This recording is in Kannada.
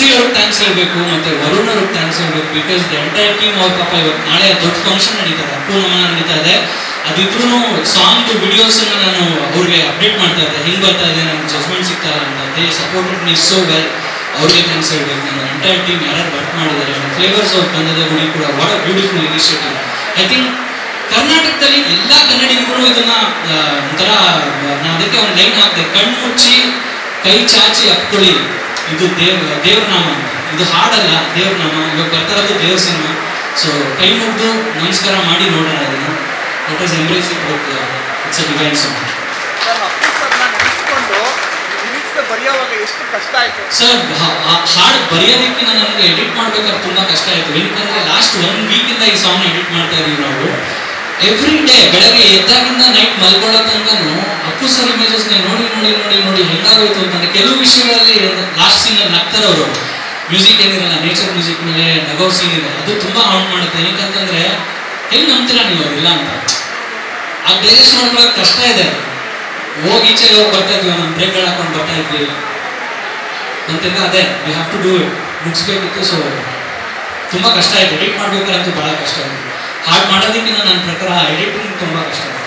ಅವ್ರಿಗೆ ಥ್ಯಾಂಕ್ಸ್ ಹೇಳ್ಬೇಕು ಮತ್ತೆ ವರುಣ್ ಅವ್ರಿಗೆ ಥ್ಯಾಂಕ್ಸ್ ಹೇಳ್ಬೇಕು ಬಿಕಾಸ್ ದ ಎಂಟೈರ್ ಟೀಮ್ ಅವ್ರ ಪಾಪ ಇವತ್ತು ನಾಳೆ ದೊಡ್ಡ ಫಂಕ್ಷನ್ ನಡೀತದೆ ಅಪ್ಪು ನಮನ ನಡೀತಾ ಇದೆ ಅದಿದ್ರು ಸಾಂಗ್ ವಿಡಿಯೋಸ್ ನಾನು ಅವ್ರಿಗೆ ಅಪ್ಡೇಟ್ ಮಾಡ್ತಾ ಇದ್ದೆ ಹಿಂಗ್ ಬರ್ತಾ ಇದೆ ನಮ್ಗೆ ಜಜ್ಮೆಂಟ್ ಸಿಗ್ತಾ ಇಲ್ಲ ಅಂತ they supported me so well ಅವ್ರಿಗೆ ಥ್ಯಾಂಕ್ಸ್ ಹೇಳ್ಬೇಕು ನಾನು ಎಂಟೈರ್ ಟೀಮ್ ಯಾರು ವರ್ಕ್ ಮಾಡಿದ್ದಾರೆ ಫ್ಲೇವರ್ಸ್ ಆಫ್ ಬಂದದ ಗುಡಿ ಕೂಡ what a beautiful initiative I think ಕರ್ನಾಟಕದಲ್ಲಿ ಎಲ್ಲ ಕನ್ನಡಿಗರು ಇದನ್ನ ಆ, ಒಂಥರ ನಾನು ಅದಕ್ಕೆ ಒಂದು ಲೈನ್ ಹಾಕ್ದೆ ಕಣ್ಣು ಮುಚ್ಚಿ ಕೈ ಚಾಚಿ ಅಪ್ಕೊಳ್ಳಿ ಇದು ದೇವ್ ದೇವ್ರ ನಾಮ ಅಂತ ಇದು ಹಾಡಲ್ಲ ದೇವ್ರ ನಾಮ ಇವಾಗ ಬರ್ತಾ ಇರೋದು ದೇವ್ರ ಸಿನಿಮಾ ಸೊ ಕೈ ಮುಗ್ದು ನಮಸ್ಕಾರ ಮಾಡಿ ನೋಡೋಣ ಇದನ್ನ that is embrace it with it's a divine song sir Appu ಸರ್ನ ನೆನೆಸ್ಕೊಂಡು ಲಿರಿಕ್ಸ್ ಬರೆಯೋವಾಗ ಎಷ್ಟು ಕಷ್ಟ ಆಯ್ತು ಸರ್ ಹಾಡು ಬರೆಯೋದಕ್ಕಿಂತ ನನಗೆ ಎಡಿಟ್ ಮಾಡ್ಬೇಕಾದ್ರೆ ತುಂಬಾ ಕಷ್ಟ ಆಯ್ತು ಏನಕ್ಕಂದ್ರೆ ಲಾಸ್ಟ್ ಒನ್ ವೀಕಿಂದ ಈ ಸಾಂಗ್ ಎಡಿಟ್ ಮಾಡ್ತಾ ಇದೀವಿ ನಾವು ಎವ್ರಿ ಡೇ ಬೆಳಗ್ಗೆ ಎದ್ದಾಗಿಂದ ನೈಟ್ ಮಲ್ಕೊಳ್ಳೋ ತನಕನು ಅಪ್ಪು ಸರ್ ಇಮೇಜಸ್ ನೋಡಿ ನೋಡಿ ನೋಡಿ ನೋಡಿ ಹೆಂಗಾಗೋಯ್ತು ಅಂತಂದ್ರೆ ಕೆಲವು ವಿಷಯಗಳಲ್ಲಿ ಲಾಸ್ಟ್ ಸೀನ್ ಅಲ್ಲಿ ನಗ್ತಾರೆ ಅವರು ಮ್ಯೂಸಿಕ್ ಏನಿರಲ್ಲ ನೇಚರ್ ಮ್ಯೂಸಿಕ್ ಮೇಲೆ ನಗೋ ಸೀನ್ ಇದೆ ಅದು ತುಂಬಾ ಹಾರ್ಟ್ ಮಾಡುತ್ತೆ ಏನಕ್ಕಂತಂದ್ರೆ ಹೆಂಗ್ ನಂಬ್ತೀರಾ ನೀವು ಇಲ್ಲ ಅಂತ ಆ ಡೈಜೆಸ್ಟ್ ಮಾಡ್ಕೊಳ್ಳೋಕೆ ಕಷ್ಟ ಇದೆ ಹೋಗಿ ಈಚೆ ಹೋಗಿ ಬರ್ತಾ ಇದ್ವಿ ನಮ್ಮ ಬ್ರೇಕ್ಗಳು ಹಾಕೊಂಡು ಬರ್ತಾ ಇದ್ವಿ ಅಂತೆಲ್ಲ ಅದೇ we have to do it ಮುಗಿಸ್ಬೇಕಿತ್ತು ಸೊ ತುಂಬ ಕಷ್ಟ ಆಯ್ತು ಎಡಿಟ್ ಮಾಡ್ಬೇಕಾದಂತೂ ಭಾಳ ಕಷ್ಟ ಆಯಿತು ಹಾಡು ಮಾಡೋದಕ್ಕಿಂತ ನನ್ನ ಪ್ರಕಾರ ಎಡಿಟಿಂಗ್ ತುಂಬ ಕಷ್ಟ ಆಯ್ತು